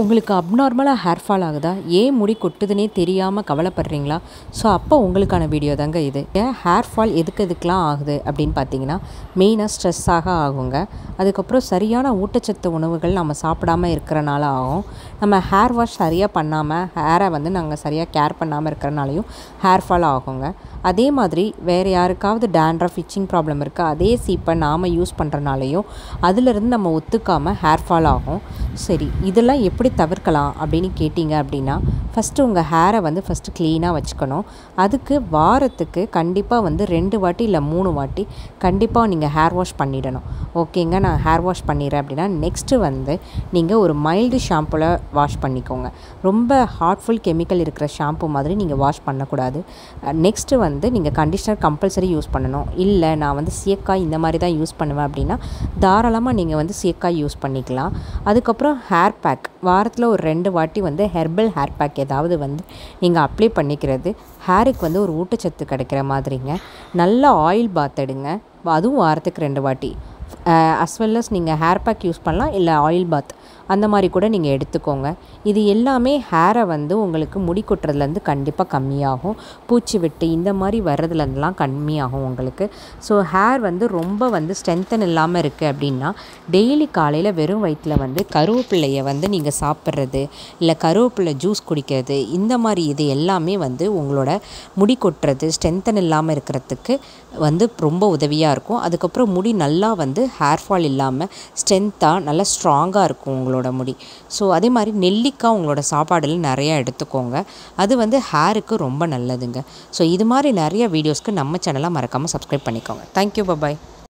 உங்களுக்கு அப்நார்மலாக hair fall ஆகுதா ஏன் முடி கொட்டுதுன்னே தெரியாமல் கவலைப்படுறீங்களா ஸோ அப்போ உங்களுக்கான வீடியோ தாங்க இது ஏன் ஹேர் ஃபால் எதுக்கு எதுக்கெலாம் ஆகுது அப்படின்னு பார்த்தீங்கன்னா மெயினாக ஸ்ட்ரெஸ்ஸாக ஆகுங்க அதுக்கப்புறம் சரியான ஊட்டச்சத்து உணவுகள் நம்ம சாப்பிடாம இருக்கிறனால ஆகும் நம்ம ஹேர் வாஷ் சரியாக பண்ணாமல் ஹேரை வந்து நாங்கள் சரியாக கேர் பண்ணாமல் இருக்கிறனாலையும் ஹேர் ஃபால் ஆகுங்க அதே மாதிரி வேறு யாருக்காவது டேண்ட்ரஃப் இச்சிங் ப்ராப்ளம் இருக்குது அதே சீப்பை நாம் யூஸ் பண்ணுறனாலையும் அதிலிருந்து நம்ம ஒத்துக்காமல் ஹேர் ஃபால் ஆகும் சரி இதெல்லாம் எப்படி தவிர்க்கலாம் அப்படின்னு கேட்டிங்க அப்படின்னா ஃபஸ்ட்டு உங்கள் ஹேரை வந்து ஃபஸ்ட்டு க்ளீனாக வச்சுக்கணும் அதுக்கு வாரத்துக்கு கண்டிப்பாக வந்து ரெண்டு வாட்டி இல்லை மூணு வாட்டி கண்டிப்பாக நீங்கள் ஹேர் வாஷ் பண்ணிடணும் ஓகேங்க நான் ஹேர் வாஷ் பண்ணிடுறேன் அப்படின்னா நெக்ஸ்ட்டு வந்து நீங்கள் ஒரு மைல்டு ஷாம்புவில் வாஷ் பண்ணிக்கோங்க ரொம்ப ஹார்ட்ஃபுல் கெமிக்கல் இருக்கிற ஷாம்பு மாதிரி நீங்கள் வாஷ் பண்ணக்கூடாது நெக்ஸ்ட்டு வந்து நீங்கள் கண்டிஷ்னர் கம்பல்சரி யூஸ் பண்ணணும் இல்லை நான் வந்து சீயக்காய் இந்த மாதிரி தான் யூஸ் பண்ணுவேன் அப்படின்னா தாராளமாக நீங்கள் வந்து சீயக்காய் யூஸ் பண்ணிக்கலாம் அதுக்கப்புறம் ஹேர் பேக் வாரத்தில் ஒரு ரெண்டு வாட்டி வந்து ஹெர்பல் ஹேர் பேக் ஏதாவது வந்து நீங்கள் அப்ளை பண்ணிக்கிறது ஹேருக்கு வந்து ஒரு ஊட்டச்சத்து கிடைக்கிற மாதிரிங்க நல்ல ஆயில் பாத் எடுங்க அதுவும் வாரத்துக்கு ரெண்டு வாட்டி அஸ் வெல் அஸ் நீங்கள் ஹேர் பேக் யூஸ் பண்ணலாம் இல்லை ஆயில் பாத் அந்த மாதிரி கூட நீங்கள் எடுத்துக்கோங்க இது எல்லாமே ஹேரை வந்து உங்களுக்கு முடி கொட்டுறதுலேருந்து கண்டிப்பாக கம்மியாகும் பூச்சி வெட்டு இந்த மாதிரி வர்றதுலேருந்துலாம் கம்மியாகும் உங்களுக்கு ஸோ ஹேர் வந்து ரொம்ப வந்து ஸ்ட்ரென்த்தன் இல்லாமல் இருக்குது அப்படின்னா டெய்லி காலையில் வெறும் வயிற்றில் வந்து கருவேப்பிள்ளையை வந்து நீங்கள் சாப்பிட்றது இல்லை கருவேப்பிள்ளை ஜூஸ் குடிக்கிறது இந்த மாதிரி இது எல்லாமே வந்து உங்களோட முடி கொட்டுறது ஸ்ட்ரென்த்தன் இல்லாமல் இருக்கிறதுக்கு வந்து ரொம்ப உதவியாக இருக்கும் அதுக்கப்புறம் முடி நல்லா வந்து ஹேர் ஃபால் இல்லாமல் ஸ்ட்ரென்த்தாக நல்லா ஸ்ட்ராங்காக இருக்கும் உங்களோட முடி ஸோ அதே மாதிரி நெல்லிக்காய் உங்களோட சாப்பாடில் நிறையா எடுத்துக்கோங்க அது வந்து ஹேருக்கு ரொம்ப நல்லதுங்க ஸோ இது மாதிரி நிறைய வீடியோஸ்க்கு நம்ம சேனலை மறக்காமல் சப்ஸ்கிரைப் பண்ணிக்கோங்க தேங்க்யூ பபாய்